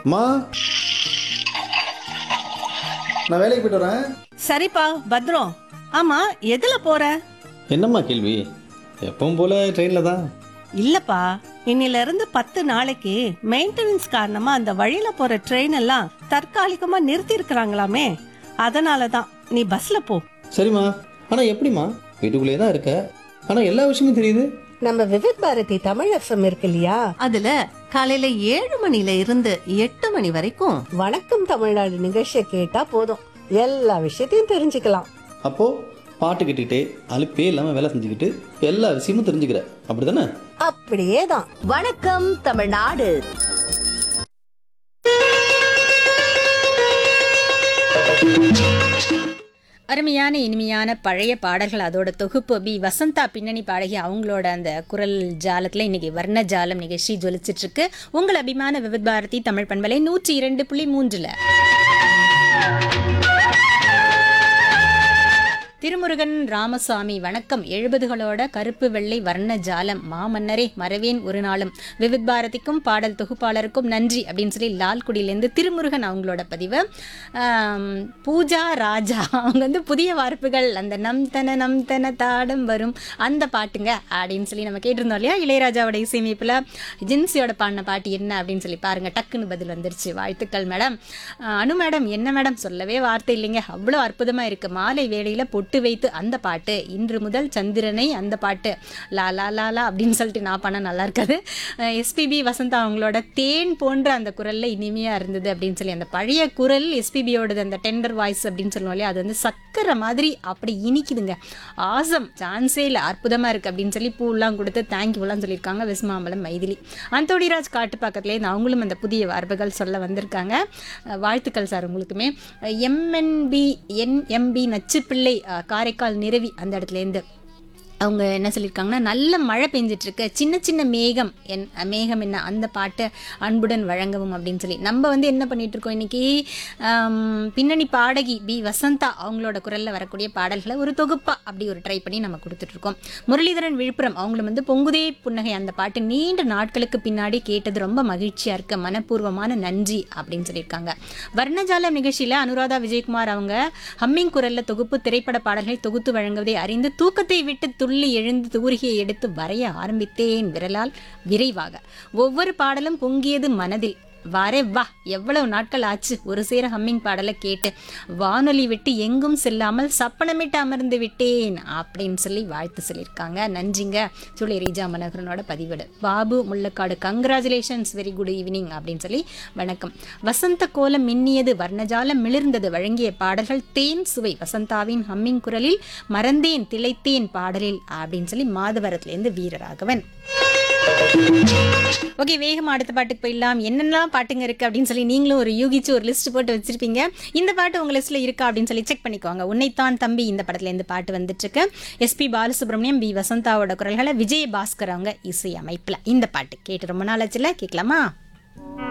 அம்மா நான் வேலைக்கு போயிட்டு வரேன் சரிப்பா பத்ரம் ஆமா எதுல போற என்னம்மா கேள்வி எப்பவும் போல ட்ரெயினில் தான் இல்லப்பா இன்னில இருந்து பத்து நாளைக்கு மெயின்டெனன்ஸ் காரணமா அந்த வழியில போற ட்ரெயின் எல்லாம் தற்காலிகமா நிறுத்தி இருக்கிறாங்களாமே அதனாலதான் நீ பஸ்ல போ சரிம்மா ஆனால் எப்படிம்மா வீட்டுக்குள்ளேயே தான் இருக்க ஆனால் எல்லா விஷயமும் தெரியுது நம்ம விவித் பாரதி தமிழ் எஃப்எம் இருக்கு இல்லையா அதுல காலையில ஏழு மணில இருந்து எட்டு மணி வரைக்கும் வணக்கம் தமிழ்நாடு நிகழ்ச்சியை கேட்டா போதும் எல்லா விஷயத்தையும் தெரிஞ்சுக்கலாம் அப்போது பாட்டு கேட்டுக்கிட்டே அலுப்பே இல்லாமல் வேலை செஞ்சுக்கிட்டு எல்லா விஷயமும் தெரிஞ்சுக்கிற அப்படி தானே அப்படியே தான் வணக்கம் தமிழ்நாடு அருமையான இனிமையான பழைய பாடல்கள் அதோட தொகுப்பு பி வசந்தா பின்னணி பாடகி அவங்களோட அந்த குரல் ஜாலத்தில் இன்னைக்கு வர்ண ஜாலம் நிகழ்ச்சி ஜொலிச்சிட்டு இருக்கு உங்கள் அபிமான விவித் பாரதி தமிழ் பண்பலை நூற்றி இரண்டு புள்ளி மூன்றுல திருமுருகன் ராமசாமி வணக்கம் எழுபதுகளோட கருப்பு வெள்ளை வர்ண ஜாலம் மாமன்னரே மறவேன் ஒரு நாளும் விவித் பாரதிக்கும் பாடல் தொகுப்பாளருக்கும் நன்றி அப்படின்னு சொல்லி லால்குடியிலேருந்து திருமுருகன் அவங்களோட பதிவு ஆம், பூஜா ராஜா அவங்க வந்து புதிய வார்ப்புகள் அந்த நம் தன நம் தன தாடம் வரும் அந்த பாட்டுங்க அப்படின்னு சொல்லி நம்ம கேட்டிருந்தோம் இல்லையா இளையராஜாவோட இசையமைப்பில் ஜின்சியோட பாடின பாட்டு என்ன அப்படின்னு சொல்லி பாருங்க டக்குன்னு பதில் வந்துருச்சு வாழ்த்துக்கள் மேடம் ஆஹ், அனு மேடம் என்ன மேடம் சொல்லவே வார்த்தை இல்லைங்க அவ்வளோ அற்புதமாக இருக்கு மாலை வேளையில் பொட்டு வைத்து அந்த பாட்டு இன்று முதல் சந்திரனை அந்த பாட்டு லா லா லா லா அப்படின்னு சொல்லிட்டு நான் பண்ண நல்லா இருக்காது எஸ்பிபி வசந்தா அவங்களோட தேன் போன்ற அந்த குரல்ல இனிமையாக இருந்தது அப்படின்னு சொல்லி அந்த பழைய குரல் எஸ்பிபியோடது அந்த டெண்டர் வாய்ஸ் அப்படின்னு சொல்லுவோம் இல்லையா அது வந்து சக்கரை மாதிரி அப்படி இனிக்குதுங்க ஆசம் சான்ஸே இல்லை அற்புதமாக இருக்குது அப்படின்னு சொல்லி பூலாம் கொடுத்து தேங்க்யூலாம் சொல்லியிருக்காங்க விஸ்மாம்பலம் மைதிலி அந்தோடிராஜ் காட்டு பக்கத்துலேருந்து அவங்களும் அந்த புதிய வார்ப்புகள் சொல்ல வந்திருக்காங்க அஹ் வாழ்த்துக்கள் சார் உங்களுக்குமே எம்என்பி என்எம்பி நச்சுப்பிள்ளை அஹ் காரைக்கால் நிறவி அந்த இடத்துலேருந்து அவங்க என்ன சொல்லியிருக்காங்கன்னா நல்ல மழை பெஞ்சிட்டு இருக்கு சின்ன சின்ன மேகம் என் மேகம் என்ன அந்த பாட்டை அன்புடன் வழங்கவும் அப்படின்னு சொல்லி நம்ம வந்து என்ன பண்ணிட்டு இருக்கோம் இன்னைக்கு ஆம், பின்னணி பாடகி பி வசந்தா அவங்களோட குரல்ல வரக்கூடிய பாடல்களை ஒரு தொகுப்பா அப்படி ஒரு ட்ரை பண்ணி நம்ம கொடுத்துட்டு இருக்கோம் முரளிதரன் விழுப்புரம் அவங்களும் வந்து பொங்குதே புன்னகை அந்த பாட்டு நீண்ட நாட்களுக்கு பின்னாடி கேட்டது ரொம்ப மகிழ்ச்சியா இருக்கு மனப்பூர்வமான நன்றி அப்படின்னு சொல்லியிருக்காங்க வர்ணஜாலம் நிகழ்ச்சியில அனுராதா விஜயகுமார் அவங்க ஹம்மிங் குரல்ல தொகுப்பு திரைப்பட பாடல்களை தொகுத்து வழங்குவதை அறிந்து தூக்கத்தை விட்டு துள்ளி எழுந்து தூரிகையை எடுத்து வரைய ஆரம்பித்தேன் விரலால் விரைவாக ஒவ்வொரு பாடலும் பொங்கியது மனதில் வரே வா எவ்வளவு நாட்கள் ஆச்சு ஒரு சேர ஹம்மிங் பாடலை கேட்டு வானொலி விட்டு எங்கும் செல்லாமல் சப்பனமிட்டு அமர்ந்து விட்டேன் அப்படின்னு சொல்லி வாழ்த்து சொல்லியிருக்காங்க நன்றிங்க சொல்லி ரீஜா மனோகரனோட பதிவிடு Babu Mullakkadu congratulations very good evening அப்படின்னு சொல்லி வணக்கம் வசந்த கோலம் மின்னியது வர்ணஜாலம் மிளிர்ந்தது வழங்கிய பாடல்கள் தேன் சுவை வசந்தாவின் ஹம்மிங் குரலில் மறந்தேன் திளைத்தேன் பாடலில் அப்படின்னு சொல்லி மாதவரத்துலேருந்து வீரராகவன் ஓகே வேகமா அடுத்த பாட்டுக்கு போயிடலாம் என்னென்னலாம் பாட்டுங்க இருக்கு அப்படின்னு சொல்லி நீங்களும் ஒரு யூகிச்சு ஒரு லிஸ்ட் போட்டு வச்சிருப்பீங்க இந்த பாட்டு உங்க லிஸ்ட்ல இருக்கா அப்படின்னு சொல்லி செக் பண்ணிக்கோங்க உன்னைத்தான் தம்பி இந்த படத்துல இருந்து பாட்டு வந்துட்டு இருக்கு எஸ்பி பாலசுப்ரமணியம் பி வசந்தாவோட குரல்களை விஜய் பாஸ்கர் அவங்க இசை அமைப்புல இந்த பாட்டு கேட்டு ரொம்ப நாள் ஆச்சுல கேட்கலாமா